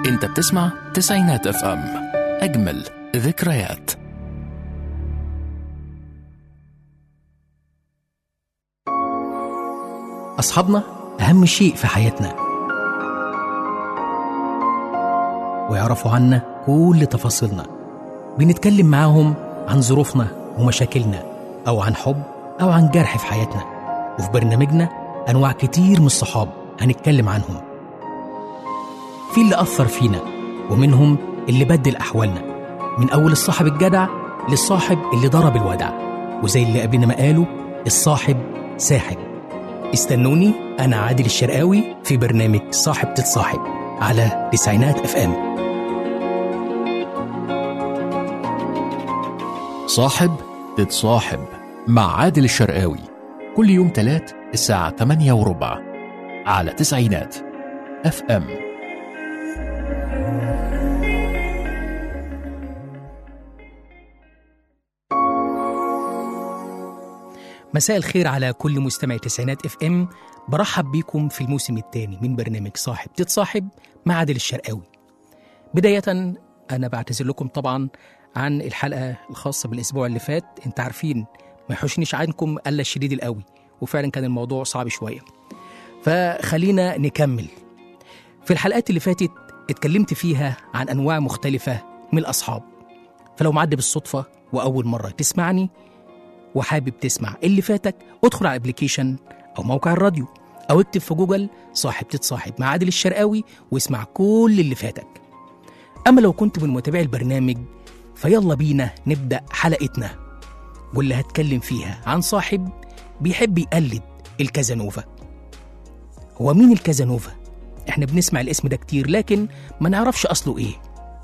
انت بتسمع تسعينات اف ام اجمل ذكريات أصحابنا أهم شيء في حياتنا ويعرفوا عنا كل تفاصيلنا بنتكلم معاهم عن ظروفنا ومشاكلنا أو عن حب أو عن جرح في حياتنا وفي برنامجنا أنواع كتير من الصحاب هنتكلم عنهم في اللي أثر فينا ومنهم اللي بدل أحوالنا من أول الصاحب الجدع للصاحب اللي ضرب الودع وزي اللي قبلنا ما قالوا الصاحب ساحب استنوني أنا عادل الشرقاوي في برنامج صاحب تتصاحب على تسعينات اف ام صاحب تتصاحب مع عادل الشرقاوي كل يوم تلات الساعة 8 وربع على تسعينات اف ام مساء الخير على كل مستمع تسعينات اف ام برحب بيكم في الموسم الثاني من برنامج صاحب تتصاحب مع عادل الشرقاوي بداية أنا بعتذر لكم طبعا عن الحلقة الخاصة بالأسبوع اللي فات أنت عارفين ما يحوشنيش عنكم إلا الشديد القوي وفعلا كان الموضوع صعب شوية فخلينا نكمل في الحلقات اللي فاتت اتكلمت فيها عن أنواع مختلفة من الأصحاب فلو معدي بالصدفة وأول مرة تسمعني وحابب تسمع اللي فاتك ادخل على الابليكيشن او موقع الراديو او اكتب في جوجل صاحب تتصاحب مع عادل الشرقاوي واسمع كل اللي فاتك اما لو كنت من متابعي البرنامج فيلا بينا نبدا حلقتنا واللي هتكلم فيها عن صاحب بيحب يقلد الكازانوفا هو مين الكازانوفا احنا بنسمع الاسم ده كتير لكن ما نعرفش اصله ايه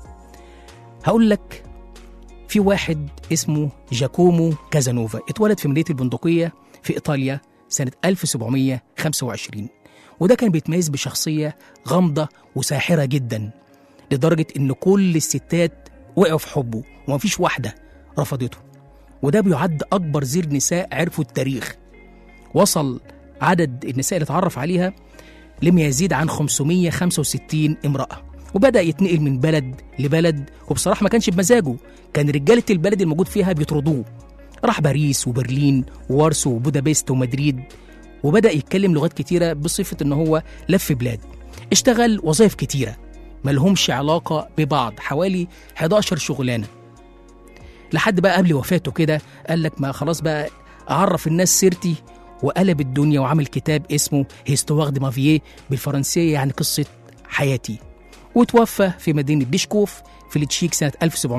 هقول لك في واحد اسمه جاكومو كازانوفا اتولد في مدينة البندقية في إيطاليا سنة 1725 وده كان بيتميز بشخصية غامضة وساحرة جدا لدرجة إن كل الستات وقعوا في حبه ومفيش واحدة رفضته وده بيعد أكبر زير نساء عرفوا التاريخ وصل عدد النساء اللي اتعرف عليها لما يزيد عن 565 امرأة وبدأ يتنقل من بلد لبلد وبصراحة ما كانش بمزاجه كان رجالة البلد الموجود فيها بيطردوه راح باريس وبرلين ووارسو وبودابست ومدريد وبدأ يتكلم لغات كتيرة بصفة إن هو لف بلاد اشتغل وظائف كتيرة ملهمش علاقة ببعض حوالي 11 شغلانة لحد بقى قبل وفاته كده قال لك ما خلاص بقى أعرف الناس سيرتي وقلب الدنيا وعمل كتاب اسمه هيستواغ دي مافييه بالفرنسية يعني قصة حياتي وتوفى في مدينة ديشكوف في التشيك سنة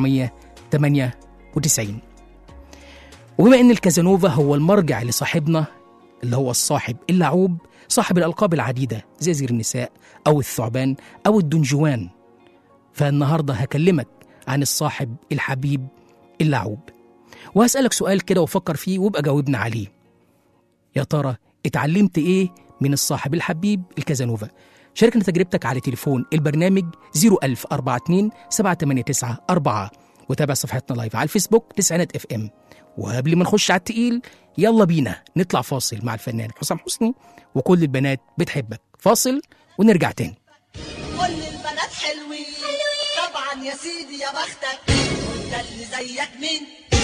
1798 وبما أن الكازانوفا هو المرجع لصاحبنا اللي هو الصاحب اللعوب صاحب الألقاب العديدة زي زير النساء أو الثعبان أو الدنجوان فالنهاردة هكلمك عن الصاحب الحبيب اللعوب وهسألك سؤال كده وفكر فيه وابقى جاوبنا عليه يا ترى اتعلمت ايه من الصاحب الحبيب الكازانوفا شاركنا تجربتك على تليفون البرنامج 01042 789 4 وتابع صفحتنا لايف على الفيسبوك تسعينات اف ام وقبل ما نخش على التقيل يلا بينا نطلع فاصل مع الفنان حسام حسني وكل البنات بتحبك فاصل ونرجع تاني كل البنات حلوين طبعا يا سيدي يا بختك ده اللي زيك مين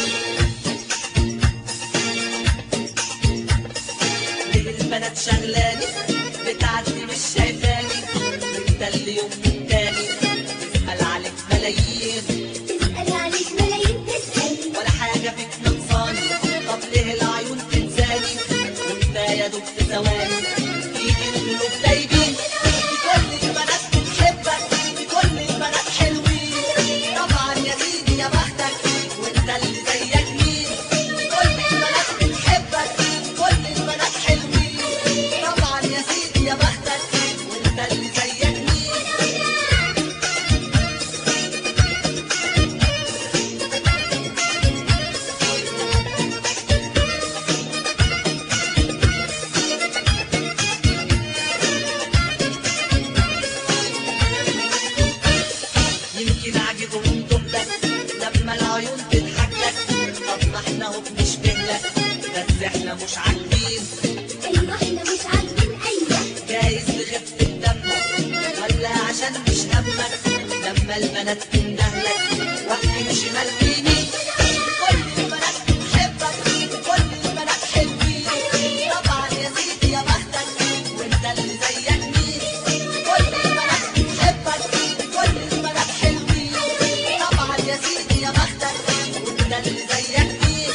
ليه البنات شغلاني بتعدي مش شايفاني انت اللي يوم التاني تسأل عليك ملايين تسأل عليك ملايين تسأل ولا حاجة فيك نقصاني طب ليه العيون تنساني وانت يا دوب في ثواني ايدي القلوب دايبين كل البنات بتحبك كل البنات حلوين طبعا يا سيدي يا بختك وانت اللي زيك مين كل البنات بتحبك كل البنات حلوين طبعا يا سيدي ياما البنات تندهلك وقت شمال ويمين كل البنات بتحبك كل البنات حلوين طبعا يا سيدي يا بختك وانت اللي زيك مين كل البنات بتحبك كل البنات حلوين طبعا يا سيدي يا بختك وانت اللي زيك مين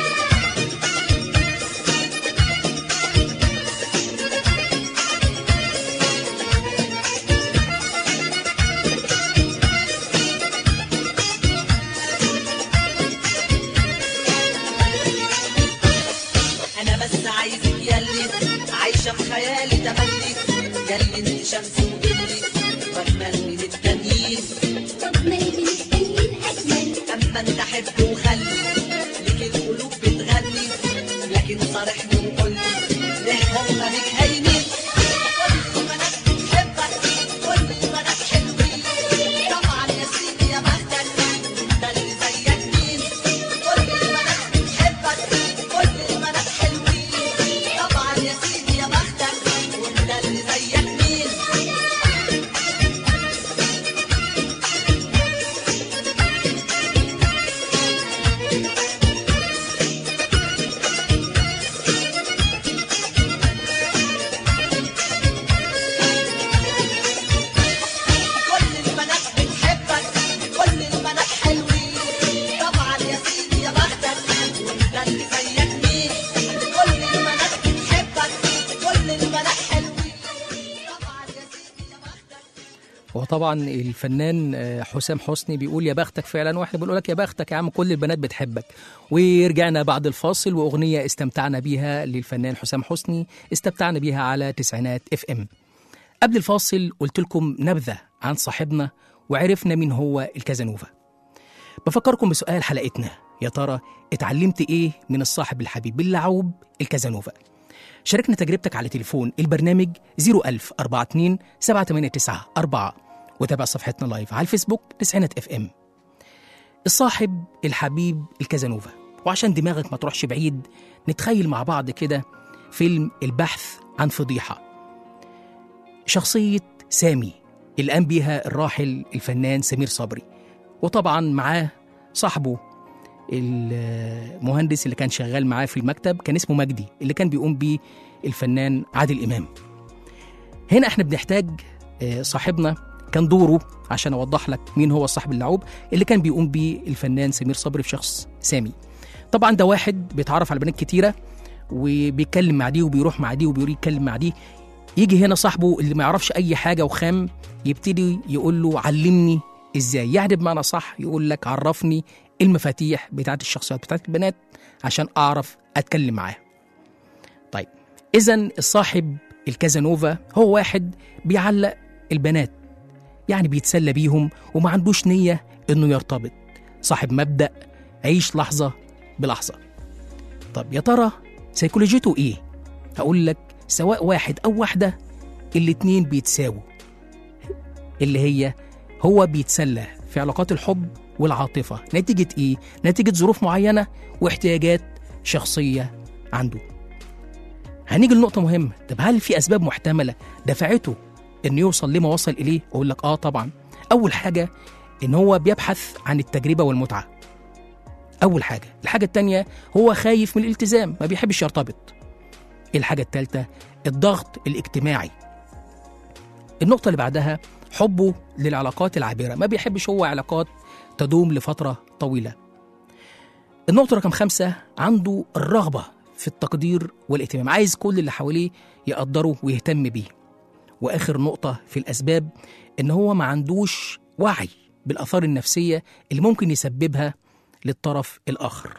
انا بس عايزك ياللي عايشه في خيالي تملي ياللي انت شمس وجبلي واجمل من التانيين طب ما من التانيين أجمل اما انت حب وخلي ليك القلوب بتغني لكن صارحني وقول لي ليه هم بيك هايمين كل البنات بتحبك كل البنات حلوين طبعا يا سيدي يا بختك انت اللي زيك مين كل البنات بتحبك كل البنات حلوين طبعا يا سيدي يا بختك وانت اللي زيك مين كل البنات بتحبك كل البنات حلوين طبعا يا سيدي يا بختك وانت اللي زيك مين كل البنات بتحبك كل البنات حلوين طبعا يا سيدي يا بختك وطبعا الفنان آه، حسام حسني بيقول يا بختك فعلا واحنا بنقول لك يا بختك يا عم كل البنات بتحبك ورجعنا بعد الفاصل واغنيه استمتعنا بيها للفنان حسام حسني استمتعنا بيها على تسعينات اف ام قبل الفاصل قلت لكم نبذه عن صاحبنا وعرفنا مين هو الكازانوفا بفكركم بسؤال حلقتنا يا ترى اتعلمت ايه من الصاحب الحبيب اللعوب الكازانوفا شاركنا تجربتك على تليفون البرنامج 01000 42 789 4 وتابع صفحتنا لايف على الفيسبوك تسعينات اف ام الصاحب الحبيب الكازانوفا وعشان دماغك ما تروحش بعيد نتخيل مع بعض كده فيلم البحث عن فضيحة شخصية سامي اللي قام بيها الراحل الفنان سمير صبري وطبعا معاه صاحبه المهندس اللي كان شغال معاه في المكتب كان اسمه مجدي اللي كان بيقوم بيه الفنان عادل إمام هنا احنا بنحتاج آه، صاحبنا كان دوره عشان اوضح لك مين هو الصاحب اللعوب اللي كان بيقوم بيه الفنان سمير صبري في شخص سامي طبعا ده واحد بيتعرف على بنات كتيره وبيتكلم مع دي وبيروح مع دي وبيروح يتكلم مع دي يجي هنا صاحبه اللي ما يعرفش اي حاجه وخام يبتدي يقول له علمني ازاي يعني بمعنى صح يقول لك عرفني المفاتيح بتاعت الشخصيات بتاعت البنات عشان اعرف اتكلم معاها طيب اذا الصاحب الكازانوفا هو واحد بيعلق البنات يعني بيتسلى بيهم وما عندوش نية انه يرتبط صاحب مبدأ عيش لحظة بلحظة طب يا ترى سيكولوجيته ايه هقول لك سواء واحد او واحدة الاتنين بيتساووا اللي هي هو بيتسلى في علاقات الحب والعاطفة نتيجة ايه؟ نتيجة ظروف معينة واحتياجات شخصية عنده هنيجي لنقطة مهمة طب هل في أسباب محتملة دفعته إنه يوصل لما وصل إليه؟ أقول لك آه طبعا أول حاجة إن هو بيبحث عن التجربة والمتعة أول حاجة الحاجة التانية هو خايف من الالتزام ما بيحبش يرتبط الحاجة التالتة الضغط الاجتماعي النقطة اللي بعدها حبه للعلاقات العابرة ما بيحبش هو علاقات تدوم لفترة طويلة النقطة رقم خمسة عنده الرغبة في التقدير والاهتمام عايز كل اللي حواليه يقدروا ويهتم بيه وآخر نقطة في الأسباب إن هو ما عندوش وعي بالآثار النفسية اللي ممكن يسببها للطرف الآخر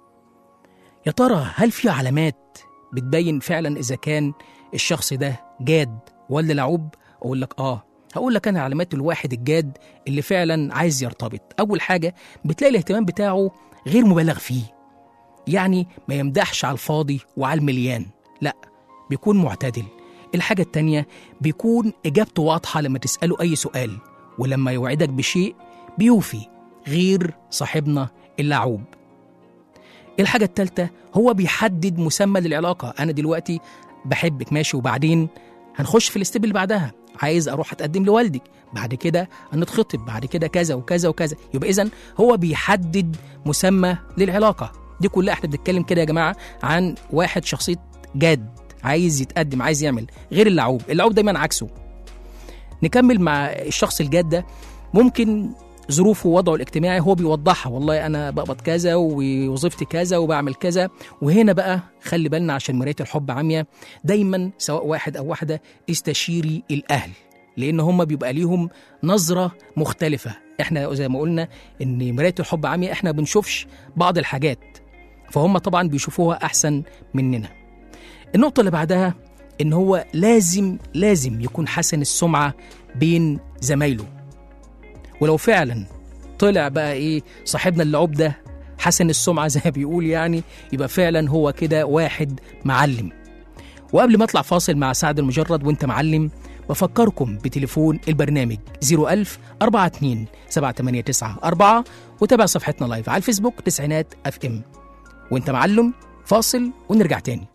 يا ترى هل في علامات بتبين فعلا إذا كان الشخص ده جاد ولا لعوب أقول لك آه هقول لك أنا علامات الواحد الجاد اللي فعلا عايز يرتبط أول حاجة بتلاقي الاهتمام بتاعه غير مبالغ فيه يعني ما يمدحش على الفاضي وعلى المليان لا بيكون معتدل الحاجة التانية بيكون إجابته واضحة لما تسأله أي سؤال ولما يوعدك بشيء بيوفي غير صاحبنا اللعوب الحاجة التالتة هو بيحدد مسمى للعلاقة أنا دلوقتي بحبك ماشي وبعدين هنخش في الاستيب اللي بعدها عايز اروح اتقدم لوالدي بعد كده هنتخطب بعد كده كذا وكذا وكذا يبقى اذا هو بيحدد مسمى للعلاقه دي كلها احنا بنتكلم كده يا جماعه عن واحد شخصيه جاد عايز يتقدم عايز يعمل غير اللعوب اللعوب دايما عكسه نكمل مع الشخص الجاد ده ممكن ظروفه ووضعه الاجتماعي هو بيوضحها والله انا بقبض كذا ووظيفتي كذا وبعمل كذا وهنا بقى خلي بالنا عشان مرايه الحب عاميه دايما سواء واحد او واحده استشيري الاهل لان هم بيبقى ليهم نظره مختلفه احنا زي ما قلنا ان مرايه الحب عاميه احنا ما بنشوفش بعض الحاجات فهم طبعا بيشوفوها احسن مننا النقطه اللي بعدها ان هو لازم لازم يكون حسن السمعه بين زمايله ولو فعلا طلع بقى ايه صاحبنا اللعوب ده حسن السمعه زي ما بيقول يعني يبقى فعلا هو كده واحد معلم وقبل ما اطلع فاصل مع سعد المجرد وانت معلم بفكركم بتليفون البرنامج 01000 42 789 4 وتابع صفحتنا لايف على الفيسبوك تسعينات اف ام وانت معلم فاصل ونرجع تاني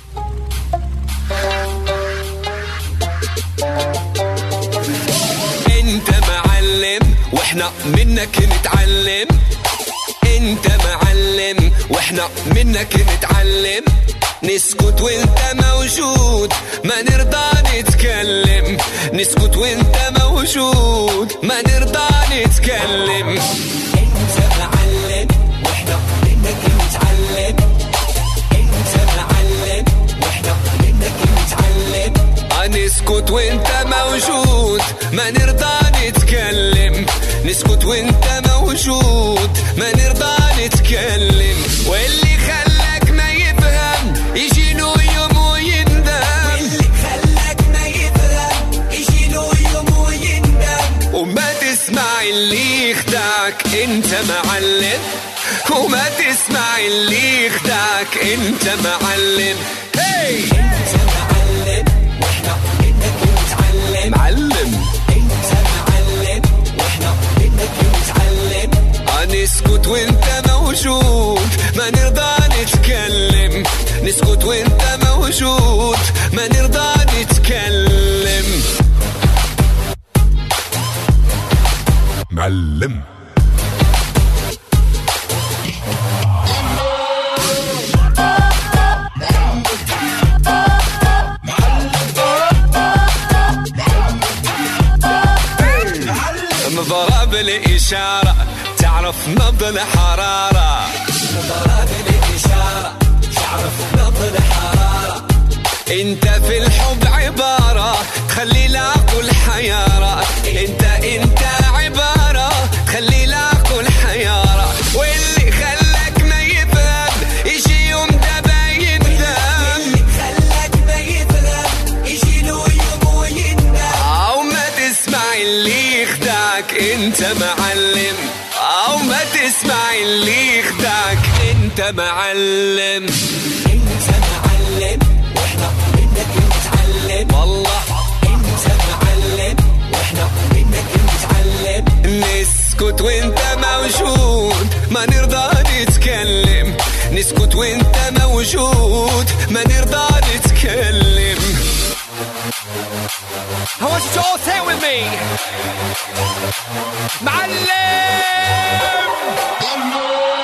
انت معلم واحنا منك نتعلم انت معلم واحنا منك نتعلم نسكت وانت موجود ما نرضى نتكلم نسكت وانت موجود ما نرضى نتكلم انت معلم واحنا منك نتعلم انت معلم واحنا منك نتعلم نسكت وانت موجود ما نرضى نتكلم نسكت وانت موجود ما نرضى نتكلم واللي خلاك ما يفهم يجي له يوم ويندم واللي خلاك ما يفهم يجي له يوم ويندم وما تسمع اللي يخدعك انت معلم وما تسمع اللي يخدعك انت معلم هي انت معلم واحنا منك نتعلم معلم انت معلم واحنا منك نتعلم نسكت وانت موجود ما نرضى نتكلم نسكت وانت موجود ما نرضى نتكلم معلم مضرب الإشارة تعرف نبض الحرارة مضرب الإشارة تعرف نبض الحرارة انت في الحب عبارة تخلي العقل حيارة انت انت عبارة تخلي العقل حيارة واللي خلاك ما يفهم يجي يوم ده باين اللي خلاك ما يفهم يجي له يوم ويندم او ما تسمع اللي يخدعك انت معلم او ما تسمع اللي يخدعك انت معلم انت معلم واحنا منك نتعلم والله انت معلم واحنا منك نتعلم نسكت وانت موجود ما نرضى نتكلم نسكت وانت موجود ما نرضى نتكلم I want you to all say it with me. معلم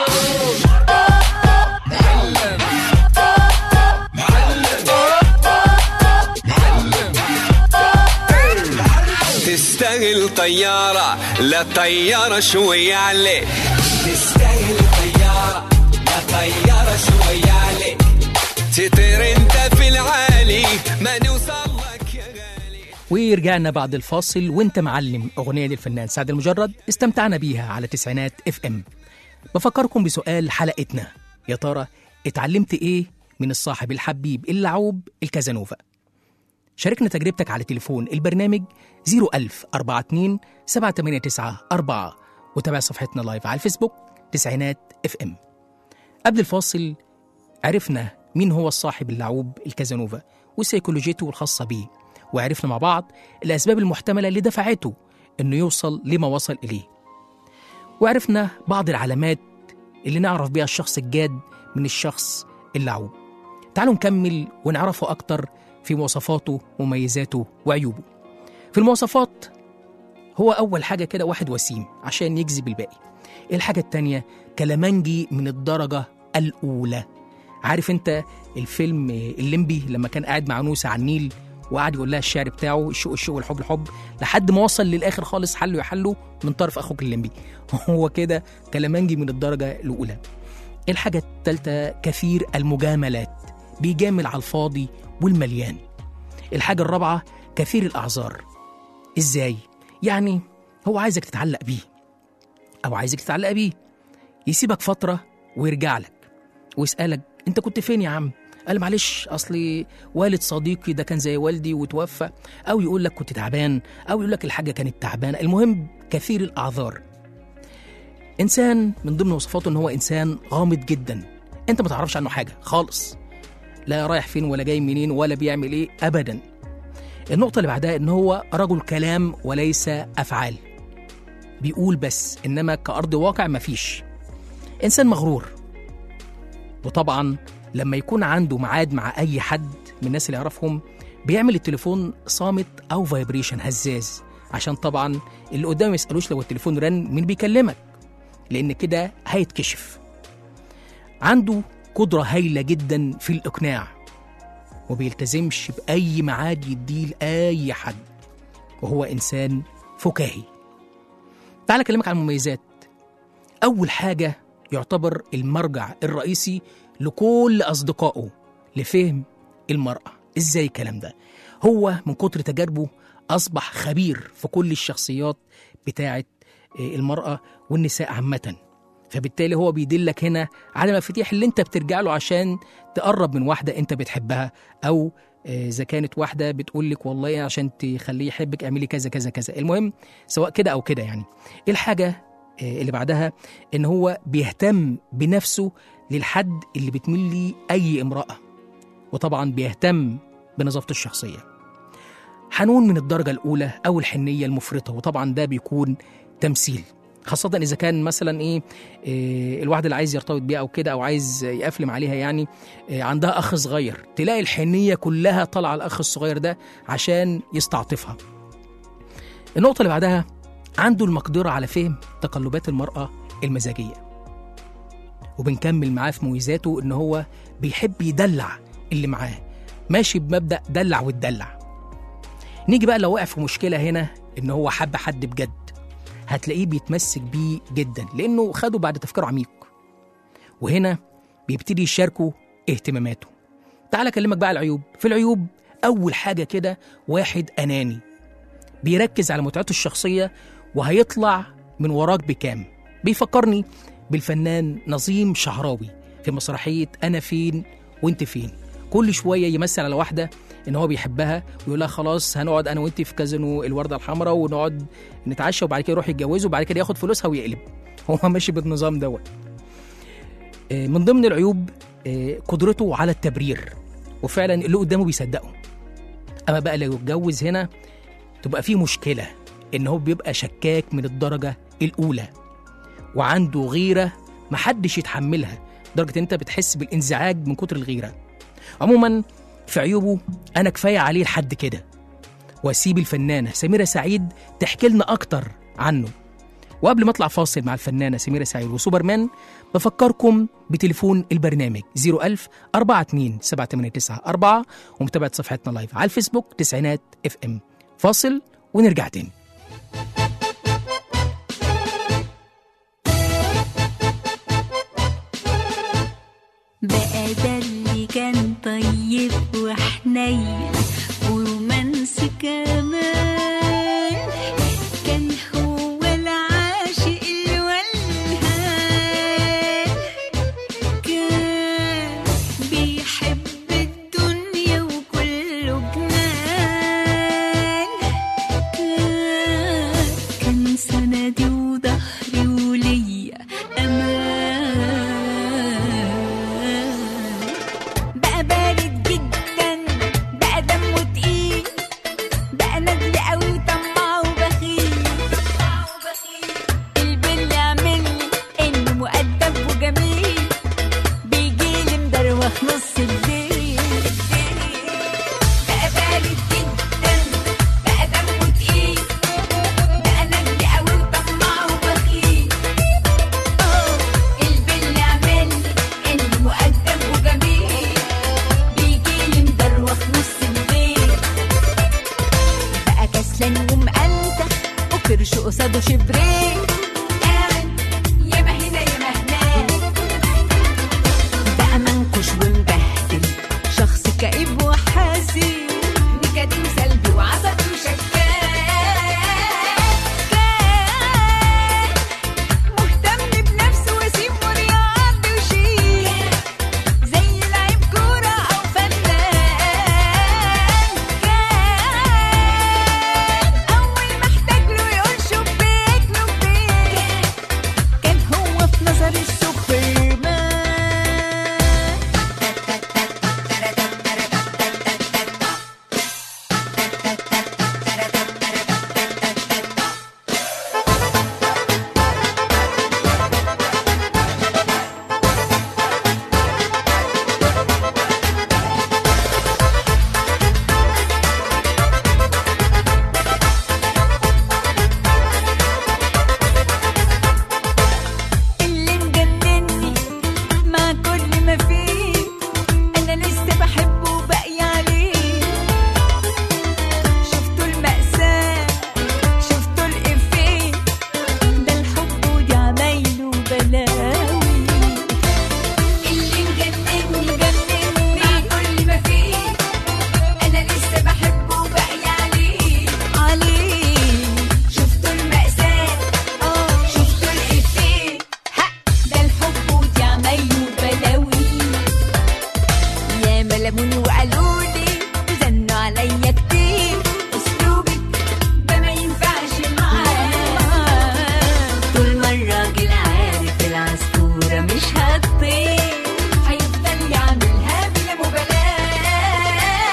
تستاهل طيارة لا طيارة شوي عليك تستاهل طيارة لا طيارة شوي عليك تطير انت في العالي ما نوصل لك يا غالي ورجعنا بعد الفاصل وانت معلم اغنيه للفنان سعد المجرد استمتعنا بيها على تسعينات اف ام بفكركم بسؤال حلقتنا يا ترى اتعلمت ايه من الصاحب الحبيب اللعوب الكازانوفا شاركنا تجربتك على تليفون البرنامج 01000 42 789 4 وتابع صفحتنا لايف على الفيسبوك تسعينات اف ام قبل الفاصل عرفنا مين هو الصاحب اللعوب الكازانوفا وسيكولوجيته الخاصة بيه وعرفنا مع بعض الأسباب المحتملة اللي دفعته إنه يوصل لما وصل إليه وعرفنا بعض العلامات اللي نعرف بيها الشخص الجاد من الشخص اللعوب تعالوا نكمل ونعرفه أكتر في مواصفاته ومميزاته وعيوبه في المواصفات هو أول حاجة كده واحد وسيم عشان يجذب الباقي الحاجة التانية كلامنجي من الدرجة الأولى عارف انت الفيلم الليمبي لما كان قاعد مع نوسة على النيل وقعد يقول لها الشعر بتاعه الشوق الشوق والحب الحب لحد ما وصل للاخر خالص حله يحله من طرف اخوك الليمبي هو كده كلامنجي من الدرجه الاولى الحاجه الثالثه كثير المجاملات بيجامل على الفاضي والمليان الحاجه الرابعه كثير الاعذار ازاي يعني هو عايزك تتعلق بيه او عايزك تتعلق بيه يسيبك فتره ويرجع لك ويسالك انت كنت فين يا عم قال معلش اصلي والد صديقي ده كان زي والدي وتوفى او يقول لك كنت تعبان او يقول لك الحاجه كانت تعبانه المهم كثير الاعذار انسان من ضمن وصفاته ان هو انسان غامض جدا انت ما تعرفش عنه حاجه خالص لا رايح فين ولا جاي منين ولا بيعمل ايه ابدا النقطه اللي بعدها ان هو رجل كلام وليس افعال بيقول بس انما كارض واقع مفيش انسان مغرور وطبعا لما يكون عنده ميعاد مع اي حد من الناس اللي يعرفهم بيعمل التليفون صامت او فايبريشن هزاز عشان طبعا اللي قدامه ما يسالوش لو التليفون رن مين بيكلمك لان كده هيتكشف عنده قدره هايله جدا في الاقناع وبيلتزمش باي ميعاد يديه لاي حد وهو انسان فكاهي تعال اكلمك عن المميزات اول حاجه يعتبر المرجع الرئيسي لكل أصدقائه لفهم المرأة إزاي الكلام ده هو من كتر تجاربه أصبح خبير في كل الشخصيات بتاعة المرأة والنساء عامة فبالتالي هو بيدلك هنا على المفاتيح اللي انت بترجع له عشان تقرب من واحدة انت بتحبها او اذا كانت واحدة بتقول لك والله عشان تخليه يحبك اعملي كذا كذا كذا المهم سواء كده او كده يعني الحاجة اللي بعدها ان هو بيهتم بنفسه للحد اللي بتميل ليه اي امراه وطبعا بيهتم بنظافته الشخصيه حنون من الدرجه الاولى او الحنيه المفرطه وطبعا ده بيكون تمثيل خاصة إذا كان مثلا إيه, إيه الواحد اللي عايز يرتبط بيها أو كده أو عايز يقفلم عليها يعني إيه عندها أخ صغير تلاقي الحنية كلها طالعة الأخ الصغير ده عشان يستعطفها. النقطة اللي بعدها عنده المقدرة على فهم تقلبات المرأة المزاجية وبنكمل معاه في مميزاته إن هو بيحب يدلع اللي معاه ماشي بمبدأ دلع وتدلع نيجي بقى لو وقع في مشكلة هنا إن هو حب حد بجد هتلاقيه بيتمسك بيه جدا لأنه خده بعد تفكير عميق وهنا بيبتدي يشاركه اهتماماته تعال أكلمك بقى على العيوب في العيوب أول حاجة كده واحد أناني بيركز على متعته الشخصية وهيطلع من وراك بكام بيفكرني بالفنان نظيم شعراوي في مسرحية أنا فين وانت فين كل شوية يمثل على واحدة إن هو بيحبها ويقول لها خلاص هنقعد أنا وأنت في كازينو الوردة الحمراء ونقعد نتعشى وبعد كده يروح يتجوز وبعد كده ياخد فلوسها ويقلب هو ماشي بالنظام دوت آه، من ضمن العيوب آه، قدرته على التبرير وفعلا اللي قدامه بيصدقه أما بقى لو اتجوز هنا تبقى فيه مشكلة إن هو بيبقى شكاك من الدرجة الأولى وعنده غيرة محدش يتحملها لدرجة أنت بتحس بالانزعاج من كتر الغيرة عموما في عيوبه أنا كفاية عليه لحد كده وأسيب الفنانة سميرة سعيد تحكي لنا أكتر عنه وقبل ما اطلع فاصل مع الفنانة سميرة سعيد وسوبرمان بفكركم بتليفون البرنامج 01000 42 789 ومتابعة صفحتنا لايف على الفيسبوك تسعينات اف ام فاصل ونرجع تاني بقى ده اللي كان طيب وحنين ورومانسي كمان كان هو العاشق الولهان كان بيحب الدنيا وكله جنان كان كان سندي وظهري وليا امان بقى بارد جدا بقى جبان ومقنتخ وكرش قصاده شبرين قاعد ياما هنا ياما هناك بقى منكش ومبهدل شخص كئيب وحزين نكدين سلبي وعصبي وشكاك كان مهتم بنفسه وسيم ورياضي وشيك زي لعيب كورة أو فنان كان أول ما احتاج له يقول شبيك لبيك كان هو في نظري السوبرمان اللي مجنني مع كل ما فيه انا لسه بحبه وباقي عليه شفتوا المأساة شفتوا الإفيه ده الحب ودي عمايله بلاوي اللي مجنني مجنني مع كل ما فيه انا لسه بحبه وباقي عليه عليه شفتوا المأساة اه شفتوا الإفيه ها ده الحب ودي عمايله بلاوي يا ملموني وقالوا لي وزنوا عليا كتير اسلوبك ده ما ينفعش معاه طول ما الراجل عارف العصفورة مش هتطير هيفضل يعملها بلا مبالاة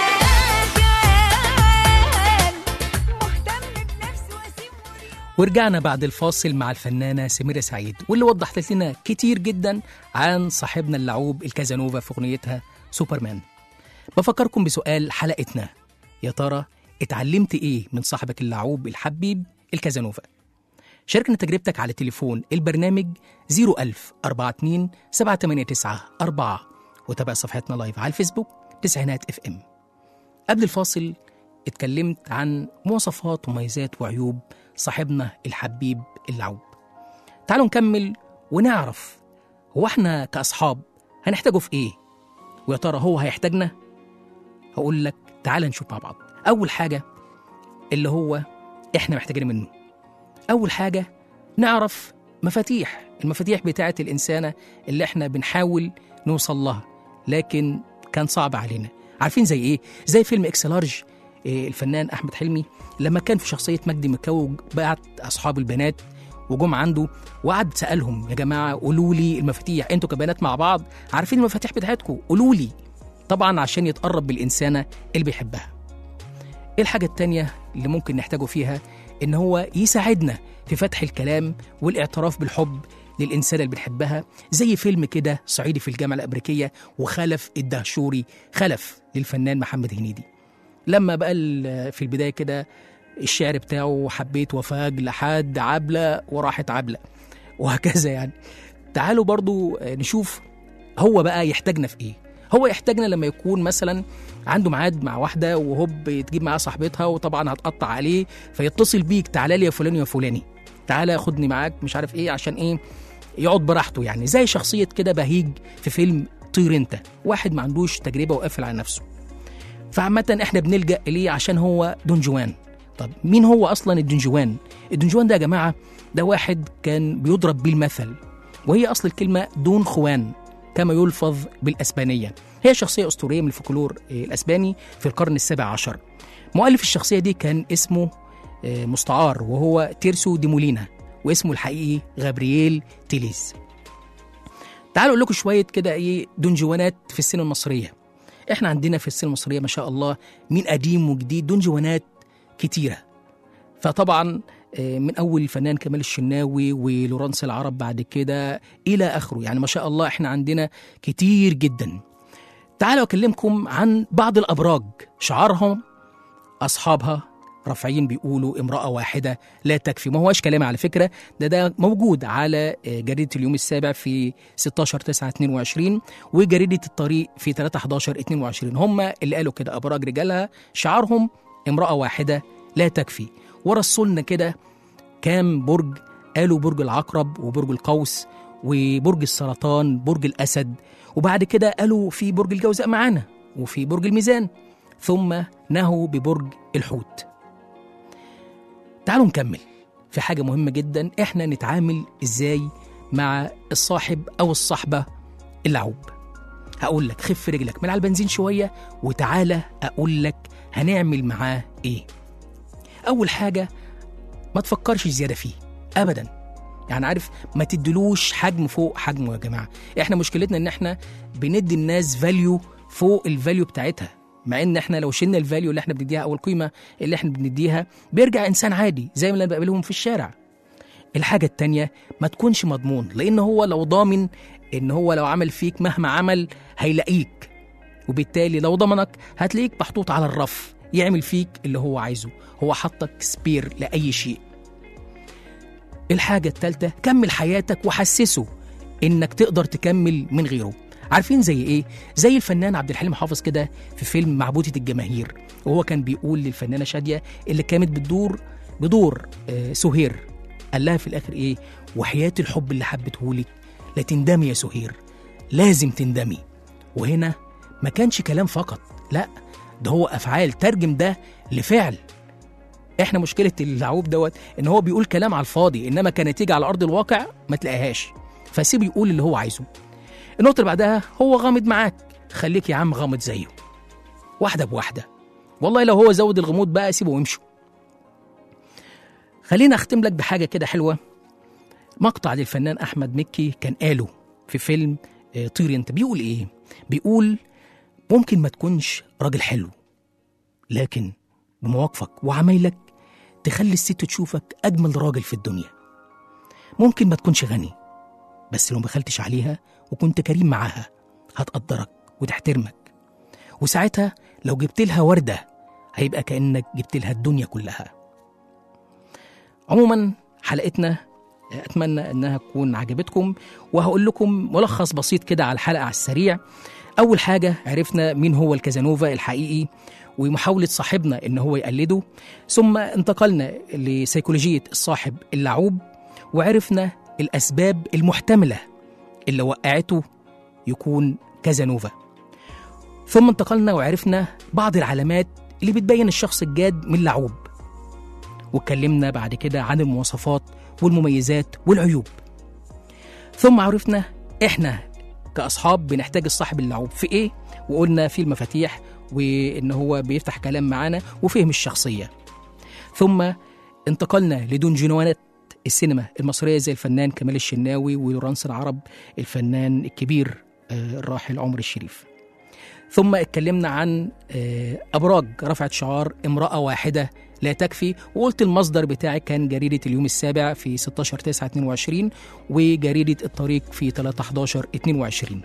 كان مهتم بنفسه وسيم ورجعنا بعد الفاصل مع الفنانة سميرة سعيد واللي وضحت لنا كتير جدا عن صاحبنا اللعوب الكازانوفا في أغنيتها سوبرمان بفكركم بسؤال حلقتنا يا ترى اتعلمت ايه من صاحبك اللعوب الحبيب الكازانوفا شاركنا تجربتك على تليفون البرنامج 01000 42 789 4 وتابع صفحتنا لايف على الفيسبوك تسعينات اف ام قبل الفاصل اتكلمت عن مواصفات ومميزات وعيوب صاحبنا الحبيب اللعوب تعالوا نكمل ونعرف هو احنا كأصحاب هنحتاجه في ايه ويا ترى هو هيحتاجنا هقول لك تعال نشوف مع بعض اول حاجة اللي هو احنا محتاجين منه اول حاجة نعرف مفاتيح المفاتيح بتاعت الإنسانة اللي احنا بنحاول نوصل لها لكن كان صعب علينا عارفين زي ايه زي فيلم اكس لارج إيه، الفنان احمد حلمي لما كان في شخصيه مجدي مكاوي بعت اصحاب البنات وجم عنده وقعد سالهم يا جماعه قولوا لي المفاتيح انتوا كبنات مع بعض عارفين المفاتيح بتاعتكم قولوا لي طبعا عشان يتقرب بالانسانه اللي بيحبها ايه الحاجه التانيه اللي ممكن نحتاجه فيها ان هو يساعدنا في فتح الكلام والاعتراف بالحب للإنسانة اللي بنحبها زي فيلم كده صعيدي في الجامعة الأمريكية وخلف الدهشوري خلف للفنان محمد هنيدي لما بقى ال- في البداية كده الشعر بتاعه حبيت وفاج لحد عبلة وراحت عبلة وهكذا يعني تعالوا برضو نشوف هو بقى يحتاجنا في ايه هو يحتاجنا لما يكون مثلا عنده ميعاد مع واحده وهوب تجيب معاه صاحبتها وطبعا هتقطع عليه فيتصل بيك تعالى لي يا فلان يا فلاني تعالى خدني معاك مش عارف ايه عشان ايه يقعد براحته يعني زي شخصيه كده بهيج في فيلم طير انت واحد ما عندوش تجربه وقافل على نفسه فعامة احنا بنلجأ إليه عشان هو دون جوان طب مين هو أصلا الدون جوان؟ الدون جوان ده يا جماعة ده واحد كان بيضرب بيه المثل وهي أصل الكلمة دون خوان كما يلفظ بالأسبانية هي شخصية أسطورية من الفولكلور آه، الأسباني في القرن السابع عشر مؤلف الشخصية دي كان اسمه آه، مستعار وهو تيرسو دي مولينا واسمه الحقيقي غابرييل تيليز تعالوا اقول لكم شويه كده ايه دونجوانات في السينما المصريه احنا عندنا في السينما المصريه ما شاء الله من قديم وجديد دونجوانات كتيره فطبعا آه، من اول الفنان كمال الشناوي ولورانس العرب بعد كده الى اخره يعني ما شاء الله احنا عندنا كتير جدا تعالوا اكلمكم عن بعض الابراج شعارهم اصحابها رافعين بيقولوا امرأة واحدة لا تكفي ما هوش كلام على فكرة ده ده موجود على آه، جريدة اليوم السابع في 16 9 22 وجريدة الطريق في 3 11 22 هم اللي قالوا كده أبراج رجالها شعارهم امرأة واحدة لا تكفي ورسولنا كده كام برج قالوا برج العقرب وبرج القوس وبرج السرطان برج الأسد وبعد كده قالوا في برج الجوزاء معانا وفي برج الميزان ثم نهوا ببرج الحوت تعالوا نكمل في حاجة مهمة جدا احنا نتعامل ازاي مع الصاحب او الصحبة اللعوب هقول لك خف رجلك من على البنزين شوية وتعالى اقول لك هنعمل معاه ايه اول حاجة ما تفكرش زيادة فيه ابدا يعني عارف ما تدلوش حجم فوق حجمه يا جماعة احنا مشكلتنا ان احنا بندي الناس فاليو فوق الفاليو بتاعتها مع ان احنا لو شلنا الفاليو اللي احنا بنديها او القيمه اللي احنا بنديها بيرجع انسان عادي زي ما انا بقابلهم في الشارع الحاجه التانية ما تكونش مضمون لان هو لو ضامن ان هو لو عمل فيك مهما عمل هيلاقيك وبالتالي لو ضمنك هتلاقيك محطوط على الرف يعمل فيك اللي هو عايزه هو حطك سبير لاي شيء الحاجه التالتة كمل حياتك وحسسه انك تقدر تكمل من غيره عارفين زي ايه زي الفنان عبد الحليم حافظ كده في فيلم معبودة الجماهير وهو كان بيقول للفنانة شادية اللي كانت بتدور بدور آه سهير قال لها في الاخر ايه وحياة الحب اللي حبتهولك لا تندمي يا سهير لازم تندمي وهنا ما كانش كلام فقط لا ده هو افعال ترجم ده لفعل احنا مشكله اللعوب دوت ان هو بيقول كلام على الفاضي انما كنتيجه على ارض الواقع ما تلاقيهاش فسيبه يقول اللي هو عايزه النقطه اللي بعدها هو غامض معاك خليك يا عم غامض زيه واحده بواحده والله لو هو زود الغموض بقى سيبه وامشوا خلينا اختم لك بحاجه كده حلوه مقطع للفنان احمد مكي كان قاله في فيلم آه، طير انت بيقول ايه بيقول ممكن ما تكونش راجل حلو لكن بمواقفك وعمايلك تخلي الست تشوفك أجمل راجل في الدنيا ممكن ما تكونش غني بس لو ما بخلتش عليها وكنت كريم معاها هتقدرك وتحترمك وساعتها لو جبت لها وردة هيبقى كأنك جبت لها الدنيا كلها عموما حلقتنا أتمنى أنها تكون عجبتكم وهقول لكم ملخص بسيط كده على الحلقة على السريع أول حاجة عرفنا مين هو الكازانوفا الحقيقي ومحاولة صاحبنا إن هو يقلده ثم انتقلنا لسيكولوجية الصاحب اللعوب وعرفنا الأسباب المحتملة اللي وقعته يكون كازانوفا ثم انتقلنا وعرفنا بعض العلامات اللي بتبين الشخص الجاد من اللعوب واتكلمنا بعد كده عن المواصفات والمميزات والعيوب ثم عرفنا احنا كأصحاب بنحتاج الصاحب اللعوب في ايه وقلنا في المفاتيح وان هو بيفتح كلام معانا وفهم الشخصية ثم انتقلنا لدون جنوانات السينما المصرية زي الفنان كمال الشناوي ولورانس العرب الفنان الكبير آه، الراحل عمر الشريف ثم اتكلمنا عن آه، أبراج رفعت شعار امرأة واحدة لا تكفي وقلت المصدر بتاعي كان جريدة اليوم السابع في 16 9 22 وجريدة الطريق في 3 11 22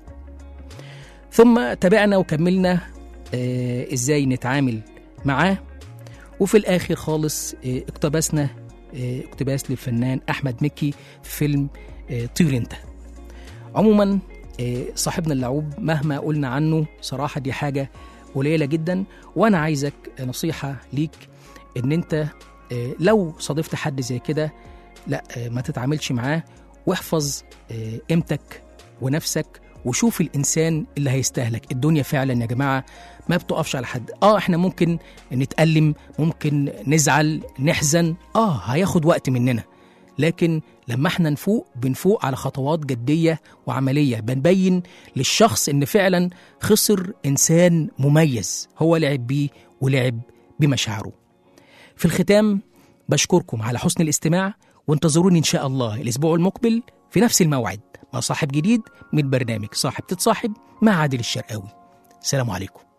ثم تابعنا وكملنا آه، ازاي نتعامل معاه وفي الاخر خالص آه، اقتبسنا آه، اقتباس للفنان احمد مكي في فيلم آه، طير انت عموما آه، صاحبنا اللعوب مهما قلنا عنه صراحه دي حاجه قليله جدا وانا عايزك نصيحه ليك ان انت آه، لو صادفت حد زي كده لا آه، ما تتعاملش معاه واحفظ آه، قيمتك ونفسك وشوف الانسان اللي هيستهلك الدنيا فعلا يا جماعه ما بتقفش على حد اه احنا ممكن نتألم ممكن نزعل نحزن اه هياخد وقت مننا لكن لما احنا نفوق بنفوق على خطوات جدية وعملية بنبين للشخص ان فعلا خسر انسان مميز هو لعب بيه ولعب بمشاعره في الختام بشكركم على حسن الاستماع وانتظروني ان شاء الله الاسبوع المقبل في نفس الموعد مع صاحب جديد من برنامج صاحب تتصاحب مع عادل الشرقاوي سلام عليكم